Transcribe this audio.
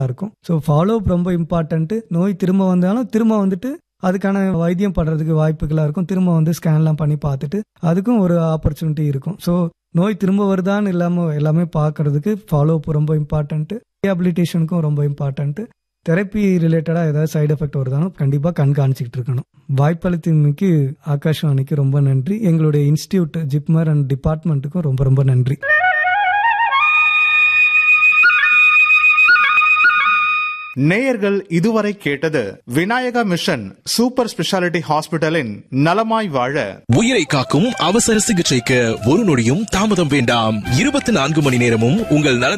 இருக்கும் so follow up ரொம்ப important நோய் திரும்ப வந்தாலும் திரும்ப வந்துட்டு அதுக்கான வைத்தியம் படுறதுக்கு வாய்ப்புகளாக இருக்கும் திரும்ப வந்து ஸ்கேன்லாம் பண்ணி பார்த்துட்டு அதுக்கும் ஒரு ஆப்பர்ச்சுனிட்டி இருக்கும் ஸோ நோய் திரும்ப வருதான்னு இல்லாமல் எல்லாமே பார்க்கறதுக்கு ஃபாலோ அப் ரொம்ப இம்பார்ட்டன்ட்டு ரீஹாபிலிட்டேஷனுக்கும் ரொம்ப இம்பார்ட்டன்ட்டு தெரப்பி ரிலேட்டடாக ஏதாவது சைடு எஃபெக்ட் வருதாலும் கண்டிப்பாக கண்காணிச்சிக்கிட்டு இருக்கணும் வாய்ப்பளித்தமைக்கு ஆகாஷ்வாணிக்கு ரொம்ப நன்றி எங்களுடைய இன்ஸ்டியூட் ஜிப்மர் அண்ட் டிபார்ட்மெண்ட்டுக்கும் ரொம்ப ரொம்ப நன்றி நேயர்கள் இதுவரை கேட்டது விநாயகா மிஷன் சூப்பர் ஸ்பெஷாலிட்டி ஹாஸ்பிட்டலின் நலமாய் வாழ உயிரை காக்கும் அவசர சிகிச்சைக்கு ஒரு நொடியும் தாமதம் வேண்டாம் இருபத்தி நான்கு மணி நேரமும் உங்கள் நலன்